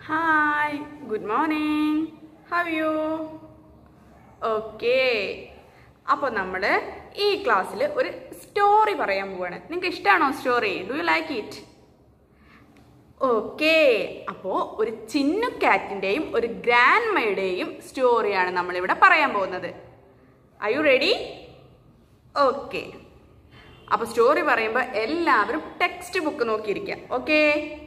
Hi good morning how you okay അപ്പോൾ നമ്മൾ ഈ ക്ലാസ്സിൽ ഒരു സ്റ്റോറി പറയാൻ പോവാണ് നിങ്ങൾക്ക് ഇഷ്ടമാണോ story do you like it okay അപ്പോൾ ഒരു ചിന്നു കാറ്റിൻ്റെയും ഒരു ഗ്രാൻഡ് മയുടെയും സ്റ്റോറിയാണ് നമ്മളിവിടെ പറയാൻ പോകുന്നത് ഐ യു റെഡി ഓക്കെ അപ്പോൾ സ്റ്റോറി പറയുമ്പോൾ എല്ലാവരും ടെക്സ്റ്റ് ബുക്ക് നോക്കിയിരിക്കുക okay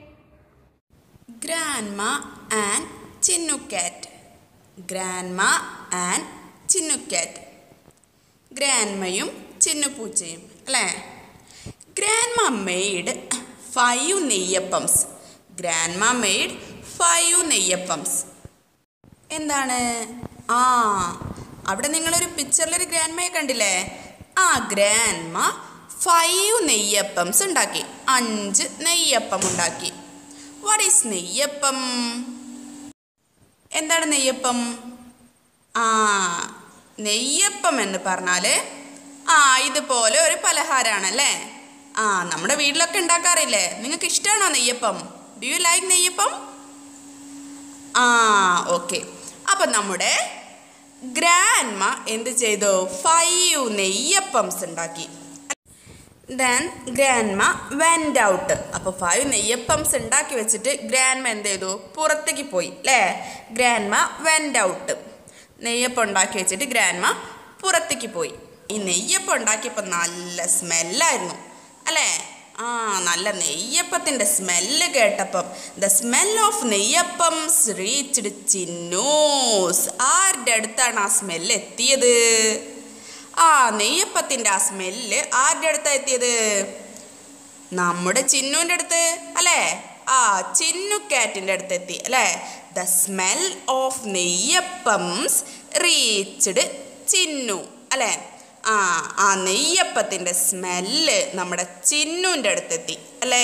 grandma and Chinnu cat grandma and Chinnu cat ഗ്രാൻഡ്മയും ചിന്നുപൂച്ചയും അല്ലേ grandma made five neyyappams grandma made five neyyappams എന്താണ് ആ അവിടെ നിങ്ങളൊരു പിക്ചറിലൊരു ഗ്രാൻഡ്മയെ കണ്ടില്ലേ ആ ഗ്രാൻഡ്മ ഫൈവ് നെയ്യപ്പംസ് ഉണ്ടാക്കി അഞ്ച് നെയ്യപ്പം ഉണ്ടാക്കി വാട്ട് ഈസ് നെയ്യപ്പം എന്താണ് നെയ്യപ്പം ആ നെയ്യപ്പം എന്ന് പറഞ്ഞാൽ ആ ഇതുപോലെ ഒരു പലഹാരമാണല്ലേ ആ നമ്മുടെ വീട്ടിലൊക്കെ ഉണ്ടാക്കാറില്ലേ നിങ്ങൾക്ക് ഇഷ്ടമാണോ നെയ്യപ്പം ഡു യു ലൈക്ക് നെയ്യപ്പം ആ ഓക്കെ അപ്പം നമ്മുടെ ഗ്രാൻഡ്മ എന്ത് ചെയ്തു ഫൈവ് നെയ്യപ്പംസ് ഉണ്ടാക്കി ദെൻ ഗ്രാൻഡ്മ വെൻഡ് ഔട്ട് അപ്പോൾ ഫൈവ് നെയ്യപ്പംസ് ഉണ്ടാക്കി വെച്ചിട്ട് ഗ്രാൻഡ്മ എന്ത് ചെയ്തു പുറത്തേക്ക് പോയി അല്ലേ ഗ്രാൻഡ്മ വെൻഡ് ഔട്ട് നെയ്യപ്പം ഉണ്ടാക്കി വെച്ചിട്ട് ഗ്രാൻഡ്മ പുറത്തേക്ക് പോയി ഈ നെയ്യപ്പം ഉണ്ടാക്കിയപ്പോൾ നല്ല സ്മെല്ലായിരുന്നു അല്ലേ ആ നല്ല നെയ്യപ്പത്തിൻ്റെ സ്മെല്ല് കേട്ടപ്പം the smell of neyyappams reached Chinnu's ആരുടെ അടുത്താണ് ആ സ്മെല്ല് എത്തിയത് ആ നെയ്യപ്പത്തിൻ്റെ ആ സ്മെല്ല് ആരുടെ അടുത്താ എത്തിയത് നമ്മുടെ ചിന്നുവിൻ്റെ അടുത്ത് അല്ലേ ആ ചിന്നു കാറ്റിൻ്റെ അടുത്ത് എത്തി അല്ലേ the smell of neyyappams reached Chinnu അല്ലേ ആ ആ നെയ്യപ്പത്തിൻ്റെ സ്മെല്ല് നമ്മുടെ ചിന്നുവിൻ്റെ അടുത്തെത്തി അല്ലേ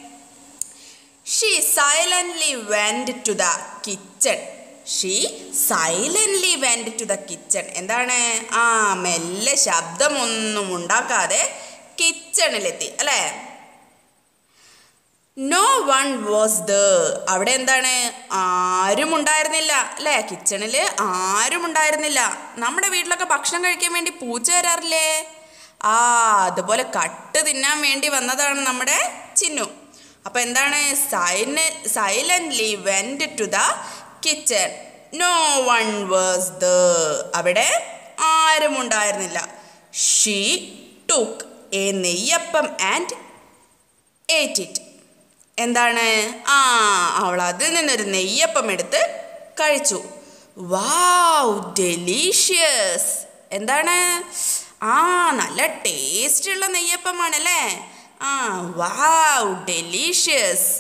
she silently went to the kitchen she silently went to the kitchen എന്താണ് ആ മെല്ലെ ശബ്ദമൊന്നും ഉണ്ടാക്കാതെ കിച്ചണിലെത്തി അല്ലേ നോ വൺ വാസ് ദ അവിടെ എന്താണ് ആരും ഉണ്ടായിരുന്നില്ല അല്ലേ കിച്ചണിൽ ആരും ഉണ്ടായിരുന്നില്ല നമ്മുടെ വീട്ടിലൊക്കെ ഭക്ഷണം കഴിക്കാൻ വേണ്ടി പൂച്ച വരാറില്ലേ ആ അതുപോലെ കട്ട് തിന്നാൻ വേണ്ടി വന്നതാണ് നമ്മുടെ ചിന്നു അപ്പോൾ എന്താണ് സൈല silently went to the kitchen no one was the അവിടെ ആരും ഉണ്ടായിരുന്നില്ല she took a neyyappam and ate it എന്താണ് ആ അവൾ അതിൽ നിന്നൊരു നെയ്യപ്പം എടുത്ത് കഴിച്ചു വാവ് ഡെലീഷ്യസ് എന്താണ് ആ നല്ല ടേസ്റ്റ് ഉള്ള നെയ്യപ്പമാണല്ലേ ആ wow delicious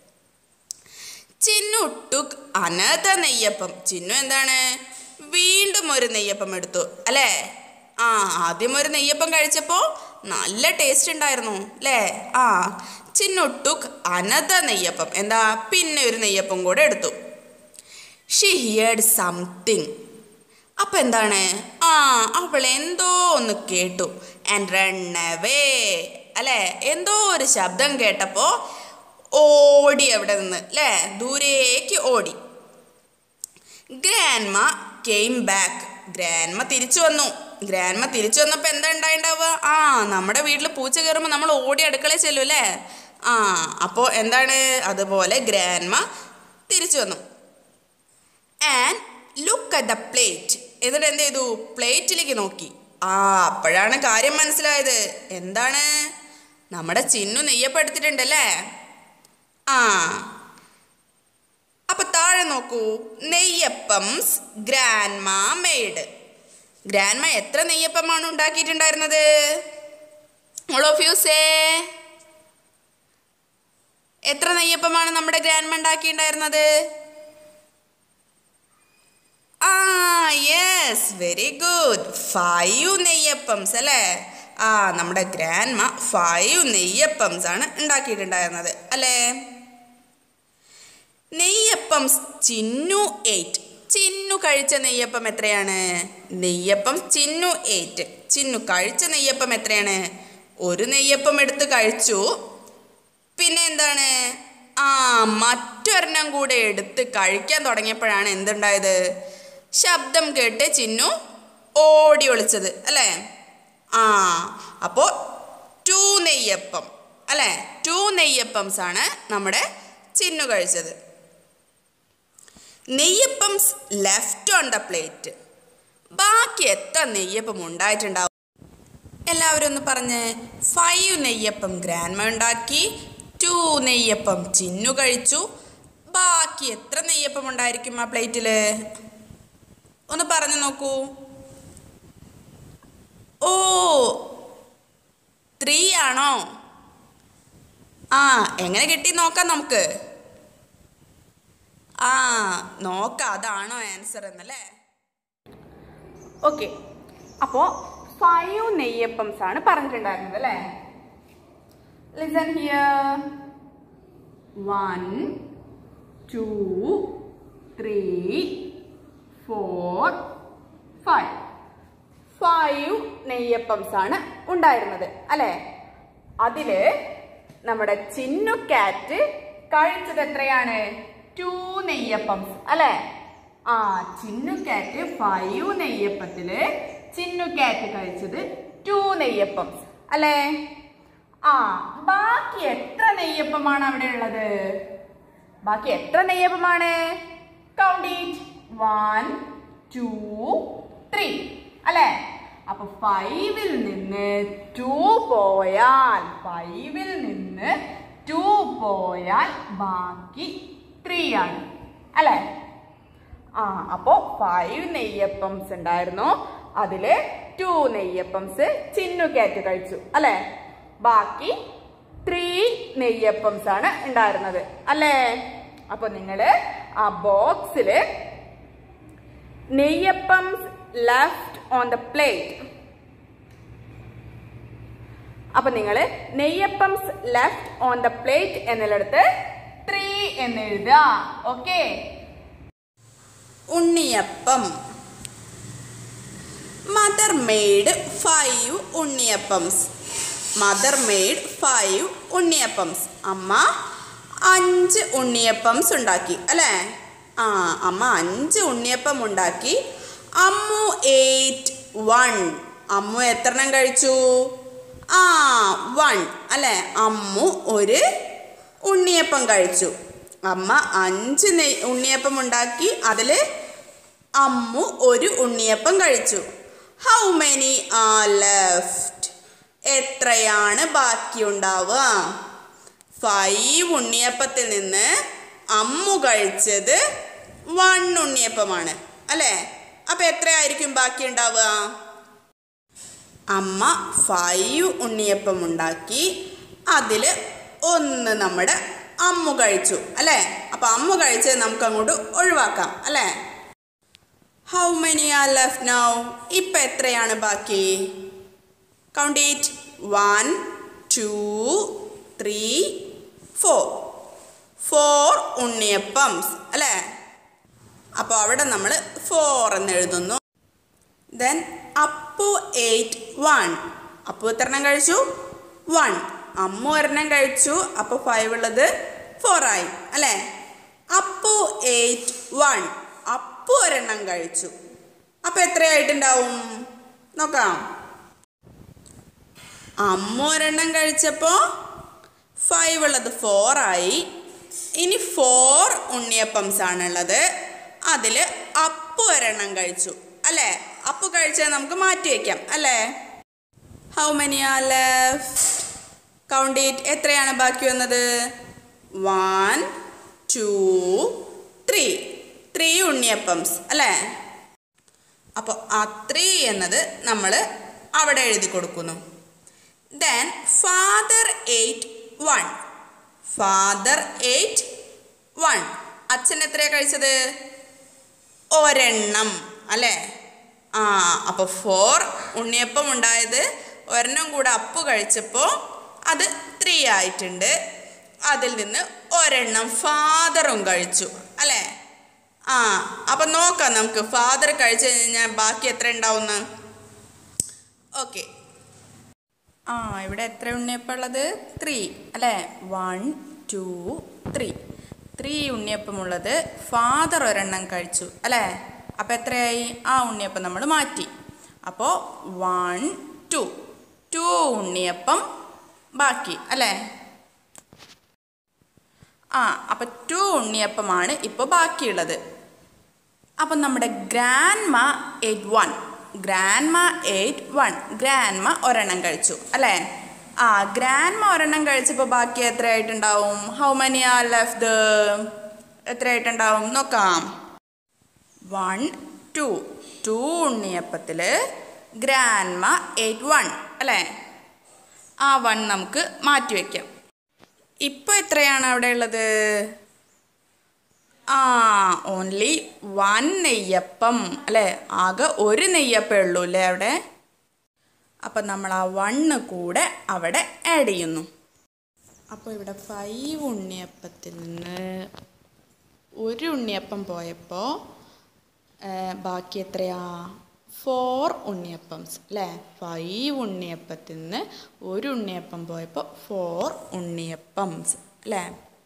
Chinnu took another neyyappam Chinnu എന്താണ് വീണ്ടും ഒരു നെയ്യപ്പം എടുത്തു അല്ലേ ആ ആദ്യം ഒരു നെയ്യപ്പം കഴിച്ചപ്പോൾ നല്ല ടേസ്റ്റ് ഉണ്ടായിരുന്നു അല്ലേ ആ ചിന്നു ടുക്ക് അനത നെയ്യപ്പം എന്താ പിന്നെ ഒരു നെയ്യപ്പം കൂടെ എടുത്തു ഷി ഹിയർഡ് സംതിങ് അപ്പം എന്താണ് ആ അവൾ എന്തോ ഒന്ന് കേട്ടു ആൻഡ് റൺ അവേ അല്ലേ എന്തോ ഒരു ശബ്ദം കേട്ടപ്പോൾ ഓടി അവിടെ നിന്ന് അല്ലേ ദൂരേക്ക് ഓടി ഗ്രാൻഡ്മ കെയിം ബാക്ക് ഗ്രാൻഡ്മ തിരിച്ചു വന്നു ഗ്രാൻഡ്മ തിരിച്ചു വന്നപ്പോൾ എന്താ ഉണ്ടായിണ്ടാവുക ആ നമ്മുടെ വീട്ടിൽ പൂച്ച കയറുമ്പോൾ നമ്മൾ ഓടി അടുക്കളയിൽ ചെല്ലും അല്ലേ ആ അപ്പോൾ എന്താണ് അതുപോലെ ഗ്രാൻഡ്മ തിരിച്ചു വന്നു and look at the plate എന്നിട്ട് എന്ത് ചെയ്തു പ്ലേറ്റിലേക്ക് നോക്കി ആ അപ്പോഴാണ് കാര്യം മനസ്സിലായത് എന്താണ് നമ്മുടെ ചിന്നു നെയ്യപ്പെടുത്തിട്ടുണ്ടല്ലേ ആ അപ്പൊ താഴെ നോക്കൂ നെയ്യപ്പംസ് ഗ്രാൻഡ്മ മെയ്ഡ് ഗ്രാൻഡ്മ എത്ര നെയ്യപ്പമാണ് ഉണ്ടാക്കിയിട്ടുണ്ടായിരുന്നത് ഓൾ ഓഫ് യു സേ എത്ര നെയ്യപ്പമാണ് നമ്മുടെ ഗ്രാൻഡ്മ ഉണ്ടാക്കിയിട്ടുണ്ടായിരുന്നത് ആ yes very good five neyyappams അല്ലേ ആ നമ്മുടെ ഗ്രാൻഡ്മ ഫൈവ് നെയ്യപ്പംസ് ആണ് ഉണ്ടാക്കിയിട്ടുണ്ടായിരുന്നത് അല്ലേ നെയ്യപ്പംസ് ചിന്നു എയ്റ്റ് ചിന്നു കഴിച്ച നെയ്യപ്പം എത്രയാണ് നെയ്യപ്പം ചിന്നു എയ്റ്റ് ചിന്നു കഴിച്ച നെയ്യപ്പം എത്രയാണ് ഒരു നെയ്യപ്പം എടുത്ത് കഴിച്ചു പിന്നെ എന്താണ് ആ മറ്റൊരെണ്ണം കൂടെ എടുത്ത് കഴിക്കാൻ തുടങ്ങിയപ്പോഴാണ് എന്തുണ്ടായത് ശബ്ദം കേട്ട് ചിന്നു ഓടി ഒളിച്ചത് അല്ലേ ആ അപ്പോൾ ടു നെയ്യപ്പം അല്ലേ ടു നെയ്യപ്പംസ് ആണ് നമ്മുടെ ചിന്നു കഴിച്ചത് neyyappams left on the plate ബാക്കി എത്ര നെയ്യപ്പം ഉണ്ടായിട്ടുണ്ടാവും എല്ലാവരും ഒന്ന് പറഞ്ഞ് ഫൈവ് നെയ്യപ്പം ഗ്രാൻഡ്മ ഉണ്ടാക്കി ടു നെയ്യപ്പം ചിന്നു കഴിച്ചു ബാക്കി എത്ര നെയ്യപ്പം ഉണ്ടായിരിക്കും ആ പ്ലേറ്റിൽ ഒന്ന് പറഞ്ഞു നോക്കൂ ഓ ത്രീ ആണോ ആ എങ്ങനെ കിട്ടി നോക്കാം നമുക്ക് ആ നോക്കാം അതാണോ ആൻസർ എന്നല്ലേ ഓക്കെ അപ്പോൾ ഫൈവ് നെയ്യപ്പംസ് ആണ് പറഞ്ഞിട്ടുണ്ടായിരുന്നത് അല്ലേ listen here one two three four five five neyyappams ആണ് ഉണ്ടായിരുന്നത് അല്ലേ അതില് നമ്മുടെ ചിന്നു കാറ്റ് കഴിച്ചത് എത്രയാണ് ടു നെയ്യപ്പംസ് അല്ലേ ആ ചിന്നു കാറ്റ് ഫൈവ് നെയ്യപ്പത്തില് ചിന്നു കാറ്റ് കഴിച്ചത് ടു നെയ്യപ്പംസ് അല്ലേ ആ ബാക്കി എത്ര നെയ്യപ്പമാണ് അവിടെ ഉള്ളത് ബാക്കി എത്ര നെയ്യപ്പമാണ് count it one two three അല്ലേ അപ്പൊ ഫൈവിൽ നിന്ന് ടു പോയാൽ ഫൈവിൽ നിന്ന് ടു പോയാൽ ബാക്കി ത്രീ ആണ് അല്ലേ ആ അപ്പോ ഫൈവ് നെയ്യപ്പംസ് ഉണ്ടായിരുന്നു അതില് ടു നെയ്യപ്പംസ് ചിന്നു കാറ്റ് കഴിച്ചു അല്ലേ ബാക്കി ത്രീ നെയ്യപ്പംസ് ആണ് ഉണ്ടായിരുന്നത് അല്ലേ അപ്പൊ നിങ്ങള് ആ ബോക്സില് neyyappams left on the plate അപ്പൊ നിങ്ങൾ neyyappams left on the plate എന്നുള്ളിടത്ത് ത്രീ എന്ന് എഴുതുക okay unniyappam mother made five unniyappams mother made five unniyappams അമ്മ അഞ്ച് ഉണ്ണിയപ്പംസ് ഉണ്ടാക്കി അല്ലേ ആ അമ്മ അഞ്ച് ഉണ്ണിയപ്പം ഉണ്ടാക്കി അമ്മു എയ്റ്റ് വൺ അമ്മു എത്രണ്ണം കഴിച്ചു ആ വൺ അല്ലേ അമ്മു ഒരു ഉണ്ണിയപ്പം കഴിച്ചു അമ്മ അഞ്ച് നെയ് ഉണ്ണിയപ്പം ഉണ്ടാക്കി അതിൽ അമ്മു ഒരു ഉണ്ണിയപ്പം കഴിച്ചു ഹൗ മെനി ആ ലെഫ്റ്റ് എത്രയാണ് ബാക്കിയുണ്ടാവുക ഫൈവ് ഉണ്ണിയപ്പത്തിൽ നിന്ന് അമ്മു കഴിച്ചത് വൺ ഉണ്ണിയപ്പമാണ് അല്ലേ അപ്പം എത്രയായിരിക്കും ബാക്കി ഉണ്ടാവുക അമ്മ ഫൈവ് ഉണ്ണിയപ്പം ഉണ്ടാക്കി അതിൽ ഒന്ന് നമ്മുടെ അമ്മു കഴിച്ചു അല്ലേ അപ്പം അമ്മു കഴിച്ചത് നമുക്ക് അങ്ങോട്ട് ഒഴിവാക്കാം അല്ലേ how many are left now ഇപ്പം എത്രയാണ് ബാക്കി count it one two three four four unniyappams അല്ലേ അപ്പോൾ അവിടെ നമ്മൾ ഫോർ എന്ന് എഴുതുന്നു then Appu ate one Appu എത്ര എണ്ണം കഴിച്ചു വൺ അമ്മു ഒരെണ്ണം കഴിച്ചു അപ്പോൾ ഫൈവ് ഉള്ളത് ഫോർ ആയി അല്ലേ അപ്പു എയ്റ്റ് വൺ അപ്പു ഒരെണ്ണം കഴിച്ചു അപ്പോൾ എത്രയായിട്ടുണ്ടാവും നോക്കാം അമ്മു ഒരെണ്ണം കഴിച്ചപ്പോൾ ഫൈവ് ഉള്ളത് ഫോർ ആയി ഇനി ഫോർ ഉണ്ണിയപ്പംസ് ആണുള്ളത് അതിൽ അപ്പു ഒരെണ്ണം കഴിച്ചു അല്ലേ അപ്പു കഴിച്ചത് നമുക്ക് മാറ്റി വയ്ക്കാം അല്ലേ how many are left count it എത്രയാണ് ബാക്കി വന്നത് one two three three unniyappams അല്ലേ അപ്പോൾ ആ ത്രീ എന്നത് നമ്മൾ അവിടെ എഴുതി കൊടുക്കുന്നു then father ate one father ate one അച്ഛൻ എത്രയാണ് കഴിച്ചത് ഒരെണ്ണം അല്ലേ ആ അപ്പോൾ ഫോർ ഉണ്ണിയപ്പം ഉണ്ടായത് ഒരെണ്ണം കൂടെ അപ്പു കഴിച്ചപ്പോൾ അത് ത്രീ ആയിട്ടുണ്ട് അതിൽ നിന്ന് ഒരെണ്ണം ഫാദറും കഴിച്ചു അല്ലേ ആ അപ്പം നോക്കാം നമുക്ക് ഫാദർ കഴിച്ചു കഴിഞ്ഞാൽ ബാക്കി എത്ര ഉണ്ടാവുന്ന ഓക്കെ ആ ഇവിടെ എത്ര ഉണ്ണിയപ്പം ഉള്ളത് ത്രീ അല്ലേ വൺ ടു ത്രീ ത്രീ ഉണ്ണിയപ്പമുള്ളത് ഫാദർ ഒരെണ്ണം കഴിച്ചു അല്ലേ അപ്പോൾ എത്രയായി ആ ഉണ്ണിയപ്പം നമ്മൾ മാറ്റി അപ്പോൾ വൺ ടു ടു ഉണ്ണിയപ്പം ബാക്കി അല്ലേ ആ അപ്പം ടു ഉണ്ണിയപ്പമാണ് ഇപ്പോൾ ബാക്കിയുള്ളത് അപ്പം നമ്മുടെ grandma ate one grandma ate one grandma ഒരെണ്ണം കഴിച്ചു അല്ലേ ആ ഗ്രാൻഡ്മ ഒരെണ്ണം കഴിച്ചപ്പോൾ ബാക്കി എത്രയായിട്ടുണ്ടാവും ഹൗ മനി ആർ ലെഫ്റ്റ് എത്രയായിട്ടുണ്ടാവും നോക്കാം വൺ ടു ടു ഉണ്ണിയപ്പത്തിൽ ഗ്രാൻഡ്മ എയ്റ്റ് വൺ അല്ലേ ആ വൺ നമുക്ക് മാറ്റി വയ്ക്കാം ഇപ്പോൾ എത്രയാണ് അവിടെ ഉള്ളത് ആ ഓൺലി വൺ നെയ്യപ്പം അല്ലേ ആകെ ഒരു നെയ്യപ്പേ ഉള്ളൂ അല്ലേ അവിടെ അപ്പം നമ്മൾ ആ വണ്ണ് കൂടെ അവിടെ ആഡ് ചെയ്യുന്നു അപ്പോൾ ഇവിടെ ഫൈവ് ഉണ്ണിയപ്പത്തിൽ നിന്ന് ഒരു ഉണ്ണിയപ്പം പോയപ്പോൾ ബാക്കി എത്രയാ ഫോർ ഉണ്ണിയപ്പംസ് അല്ലേ ഫൈവ് ഉണ്ണിയപ്പത്തിൽ നിന്ന് ഒരു ഉണ്ണിയപ്പം പോയപ്പോൾ ഫോർ ഉണ്ണിയപ്പംസ് അല്ലേ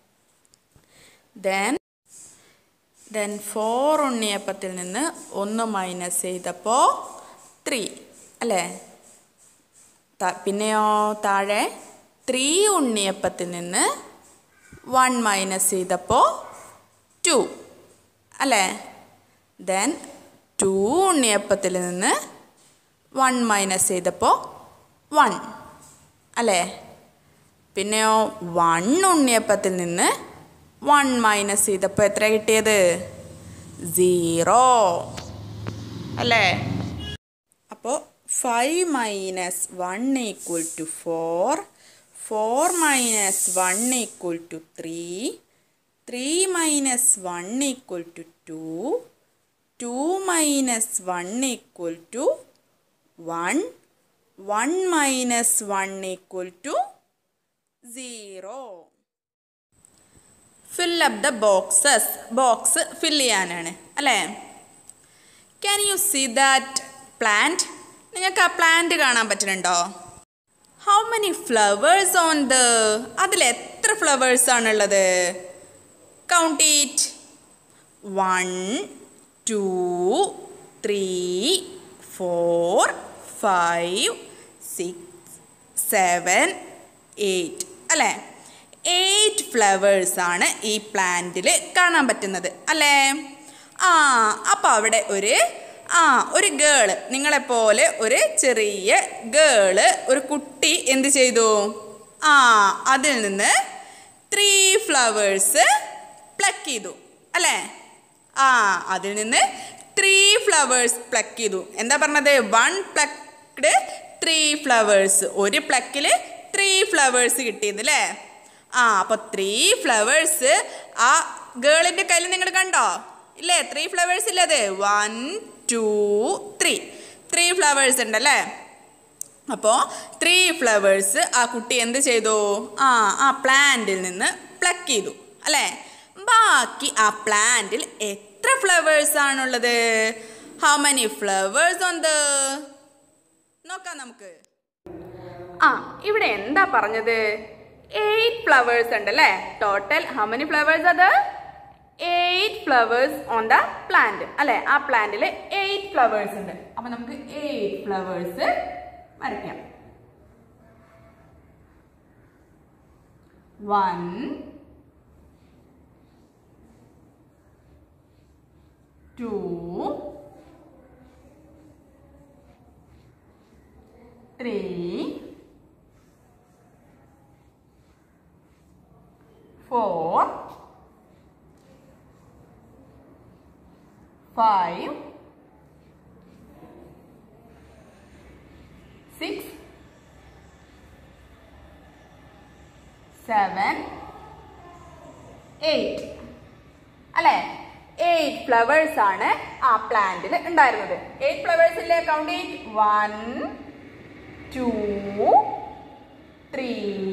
ദെൻ ദെൻ ഫോർ ഉണ്ണിയപ്പത്തിൽ നിന്ന് ഒന്ന് മൈനസ് ചെയ്തപ്പോൾ ത്രീ അല്ലേ ത- പിന്നെയോ താഴെ ത്രീ ഉണ്ണിയപ്പത്തിൽ നിന്ന് വൺ മൈനസ് ചെയ്തപ്പോൾ ടു അല്ലേ ദെൻ ടു ഉണ്ണിയപ്പത്തിൽ നിന്ന് വൺ മൈനസ് ചെയ്തപ്പോൾ വൺ അല്ലേ പിന്നെയോ വൺ ഉണ്ണിയപ്പത്തിൽ നിന്ന് വൺ മൈനസ് ചെയ്തപ്പോൾ എത്ര കിട്ടിയത് സീറോ അല്ലേ അപ്പോൾ five minus one equal to four four minus one equal to three three minus one equal to two two minus one equal to one one minus one equal to zero fill up the boxes box fill ചെയ്യാനാണ് അല്ലേ can you see that plant നിങ്ങൾക്ക് ആ plant കാണാൻ പറ്റുന്നുണ്ടോ how many flowers on the അതിൽ എത്ര flowers ആണുള്ളത് count it one two three four five six seven eight അല്ലേ എയ്റ്റ് ഫ്ലവേഴ്സ് ആണ് ഈ പ്ലാന്റിൽ കാണാൻ പറ്റുന്നത് അല്ലേ ആ അപ്പോൾ അവിടെ ഒരു ആ ഒരു ഗേള് നിങ്ങളെപ്പോലെ ഒരു ചെറിയ ഗേള് ഒരു കുട്ടി എന്ത് ചെയ്തു ആ അതിൽ നിന്ന് ത്രീ ഫ്ലവേഴ്സ് പ്ലക്ക് ചെയ്തു അല്ലേ ആ അതിൽ നിന്ന് ത്രീ ഫ്ലവേഴ്സ് പ്ലക്ക് ചെയ്തു എന്താ പറഞ്ഞത് വൺ പ്ലക്ഡ് ത്രീ ഫ്ലവേഴ്സ് ഒരു പ്ലക്കിൽ ത്രീ ഫ്ലവേഴ്സ് കിട്ടിയത് അല്ലേ ആ അപ്പോൾ ത്രീ ഫ്ലവേഴ്സ് ആ ഗേളിൻ്റെ കയ്യിൽ നിങ്ങൾ കണ്ടോ ഇല്ലേ ത്രീ ഫ്ലവേഴ്സ് ഇല്ലത് one two three three flowers ഉണ്ടല്ലേ അപ്പോൾ ത്രീ ഫ്ലവേഴ്സ് ആ കുട്ടി എന്ത് ചെയ്തു ആ ആ പ്ലാന്റിൽ നിന്ന് പ്ലക്ക് ചെയ്തു അല്ലേ ബാക്കി ആ പ്ലാന്റിൽ എത്ര ഫ്ലവേഴ്സ് ആണുള്ളത് ഹൗ മെനി ഫ്ലവേഴ്സ് ഉണ്ട് നോക്കാം നമുക്ക് ആ ഇവിടെ എന്താ പറഞ്ഞത് എയ്റ്റ് ഫ്ലവേഴ്സ് ഉണ്ട് അല്ലേ ടോട്ടൽ ഹൗ മെനി ഫ്ലവേഴ്സ് അത് eight flowers on the plant അല്ലെ ആ പ്ലാന്റിൽ എയ്റ്റ് ഫ്ലവേഴ്സ് ഉണ്ട് അപ്പൊ നമുക്ക് എയ്റ്റ് ഫ്ലവേഴ്സ് വരയ്ക്കാം one two three four, five, six, seven, eight. അല്ലേ എയ്റ്റ് ഫ്ലവേഴ്സ് ആണ് ആ പ്ലാന്റിൽ ഉണ്ടായിരുന്നത് എയ്റ്റ് ഫ്ലവേഴ്സ് ഇല്ലേ count eight one two three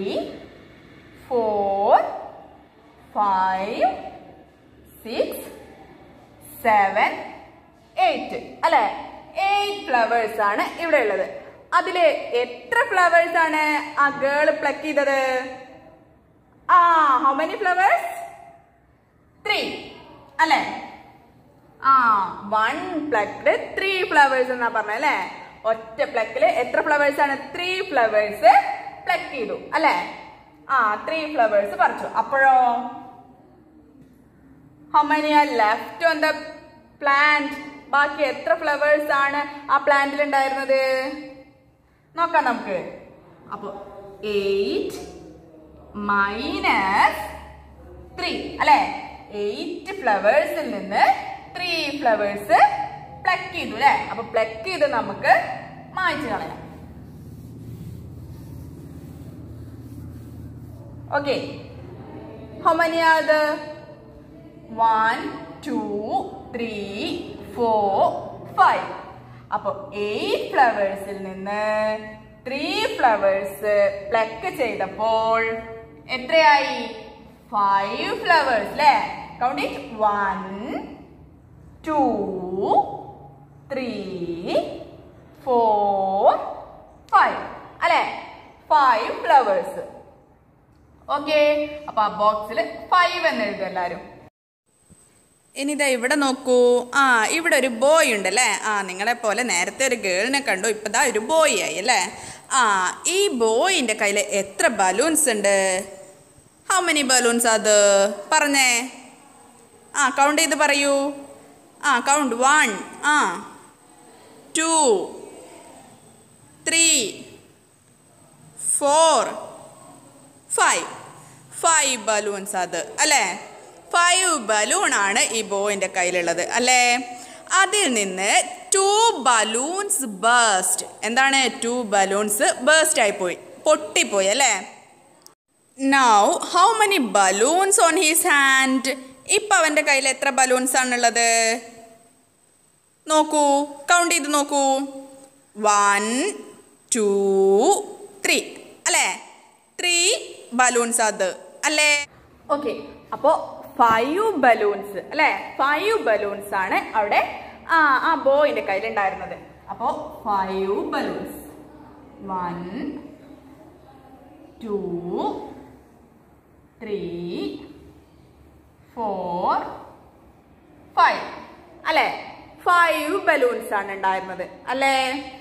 four five six seven eight അല്ലെ എയ്റ്റ് ഫ്ലവേഴ്സ് ആണ് ഇവിടെ ഉള്ളത് അതില് എത്ര ഫ്ലവേഴ്സ് ആണ് ആ ഗേള് പ്ലക്ക് ചെയ്തത് ആ ഹൗ മെനി ഫ്ലവേഴ്സ് ത്രീ അല്ലേ ആ വൺ പ്ലക്കില് ത്രീ ഫ്ലവേഴ്സ് എന്നാ പറഞ്ഞ അല്ലേ ഒറ്റ പ്ലക്കില് എത്ര ഫ്ലവേഴ്സ് ആണ് ത്രീ ഫ്ലവേഴ്സ് പ്ലക്ക് ചെയ്തു അല്ലേ ആ ത്രീ ഫ്ലവേഴ്സ് പറിച്ചു അപ്പോഴോ how many are left on the plant ബാക്കി എത്ര ഫ്ലവേഴ്സ് ആണ് ആ പ്ലാന്റിൽ ഉണ്ടായിരുന്നത് നോക്കാം നമുക്ക് അപ്പൊ എയ്റ്റ് മൈനസ് ത്രീ അല്ലെ എയ്റ്റ് ഫ്ലവേഴ്സിൽ നിന്ന് ത്രീ ഫ്ലവേഴ്സ് പ്ലക്ക് ചെയ്തു അല്ലെ അപ്പൊ പ്ലക്ക് ചെയ്ത് നമുക്ക് മായ്ച്ചു കളയാം okay how many are the one two three four five അപ്പൊ എയ്റ്റ് ഫ്ലവേഴ്സിൽ നിന്ന് ത്രീ ഫ്ലവേഴ്സ് പ്ലക്ക് ചെയ്തപ്പോൾ എത്രയായി ഫൈവ് ഫ്ലവേഴ്സ് അല്ലേ count it one two three four five അല്ലെ ഫൈവ് ഫ്ലവേഴ്സ് ഓക്കെ അപ്പൊ ആ ബോക്സിൽ ഫൈവ് എന്ന് എഴുതും എല്ലാരും ഇനി ഇതാ ഇവിടെ നോക്കൂ ആ ഇവിടെ ഒരു ബോയ് ഉണ്ടല്ലേ ആ നിങ്ങളെ പോലെ നേരത്തെ ഒരു ഗേളിനെ കണ്ടു ഇപ്പം ദാ ഒരു ബോയ് ആയി അല്ലേ ആ ഈ ബോയിൻ്റെ കയ്യിൽ എത്ര ബലൂൺസ് ഉണ്ട് ഹൗ മെനി ബലൂൺസ് അത് പറഞ്ഞേ ആ കൗണ്ട് ചെയ്ത് പറയൂ ആ കൗണ്ട് വൺ ആ two three four five five balloons അത് അല്ലേ ഫൈവ് ബലൂൺ ആണ് ഈ ബോയിൻ്റെ കയ്യിലുള്ളത് അല്ലേ അതിൽ നിന്ന് ടു ബലൂൺസ് ബേസ്റ്റ് എന്താണ് ടു ബലൂൺസ് ബേസ്റ്റ് ആയിപ്പോയി പൊട്ടിപ്പോയി അല്ലേ now how many balloons on his hand ഇപ്പം അവൻ്റെ കയ്യിൽ എത്ര ബലൂൺസ് ആണുള്ളത് നോക്കൂ കൗണ്ട് ചെയ്ത് നോക്കൂ വൺ ടു ത്രീ അല്ലേ ത്രീ ബലൂൺസ് അത് അല്ലേ ഓക്കെ അപ്പോ ഫൈവ് ബലൂൺസ് അല്ലെ ഫൈവ് ബലൂൺസ് ആണ് അവിടെ ആ ആ ബോയിന്റെ കയ്യിലുണ്ടായിരുന്നത് അപ്പോ five balloons one two three four five അല്ലെ ഫൈവ് ബലൂൺസ് ആണ് ഉണ്ടായിരുന്നത് അല്ലേ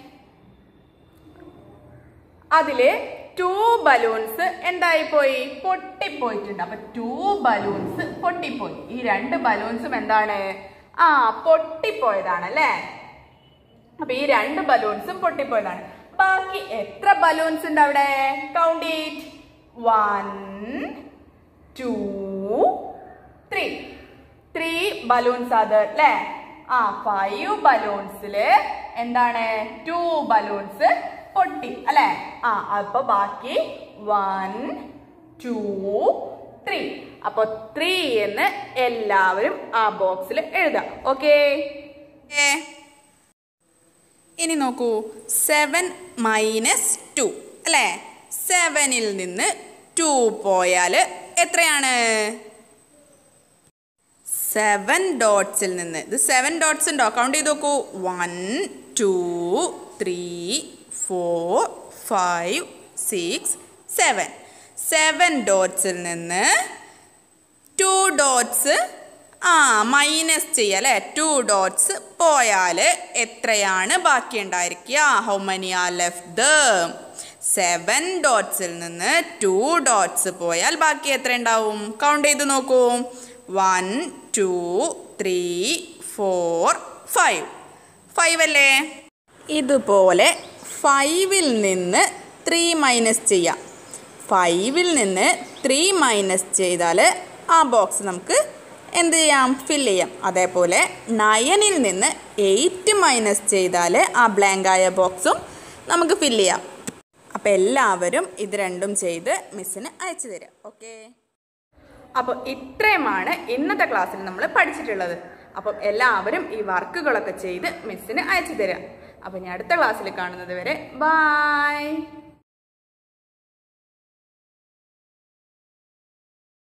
അതില് ടു ബലൂൺസ് എന്തായി പോയി പൊട്ടിപ്പോയിട്ടുണ്ട് അപ്പൊ ടു ബലൂൺസ് പൊട്ടിപ്പോയി ഈ രണ്ട് ബലൂൺസും എന്താണ് ആ പൊട്ടിപ്പോയതാണ് അല്ലേ അപ്പൊ ഈ രണ്ട് ബലൂൺസും പൊട്ടിപ്പോയതാണ് ബാക്കി എത്ര ബലൂൺസ് ഉണ്ട് അവിടെ count it one two three three balloons അത് അല്ലേ ആ ഫൈവ് ബലൂൺസില് എന്താണ് ടു ബലൂൺസ് പൊട്ടി അല്ലെ ആ അപ്പൊ ബാക്കി വൺ ടു ത്രീ അപ്പൊ ത്രീ എന്ന് എല്ലാവരും ആ ബോക്സിൽ എഴുതാം ഓക്കേ ഏ. ഇനി നോക്കൂ സെവൻ മൈനസ് ടു അല്ലേ സെവനിൽ നിന്ന് ടു പോയാൽ എത്രയാണ് സെവൻ ഡോട്ട്സിൽ നിന്ന് ഇത് സെവൻ ഡോട്ട്സ് ഉണ്ടോ കൗണ്ട് ചെയ്ത് നോക്കൂ one two three four five six seven seven ഡോട്ട്സിൽ നിന്ന് ടു ഡോട്ട്സ് ആ മൈനസ് ചെയ്യുക അല്ലേ ടു ഡോട്ട്സ് പോയാൽ എത്രയാണ് ബാക്കി ഉണ്ടായിരിക്കുക how many are left seven ഡോട്ട്സിൽ നിന്ന് ടു ഡോട്ട്സ് പോയാൽ ബാക്കി എത്ര ഉണ്ടാവും കൗണ്ട് ചെയ്ത് നോക്കൂ one two three four five five അല്ലേ ഇതുപോലെ ഫൈവിൽ നിന്ന് ത്രീ മൈനസ് ചെയ്യാം ഫൈവിൽ നിന്ന് ത്രീ മൈനസ് ചെയ്താൽ ആ ബോക്സ് നമുക്ക് എന്ത് ചെയ്യാം ഫിൽ ചെയ്യാം അതേപോലെ നയനിൽ നിന്ന് എയ്റ്റ് മൈനസ് ചെയ്താൽ ആ ബ്ലാങ്കായ ബോക്സും നമുക്ക് ഫിൽ ചെയ്യാം അപ്പോൾ എല്ലാവരും ഇത് രണ്ടും ചെയ്ത് മിസ്സിന് അയച്ചു തരാം ഓക്കേ അപ്പോൾ ഇത്രയുമാണ് ഇന്നത്തെ ക്ലാസ്സിൽ നമ്മൾ പഠിച്ചിട്ടുള്ളത് അപ്പം എല്ലാവരും ഈ വർക്കുകളൊക്കെ ചെയ്ത് മിസ്സിന് അയച്ചു തരാം അപ്പം ഇനി അടുത്ത ക്ലാസ്സിൽ കാണുന്നത് വരെ ബായ്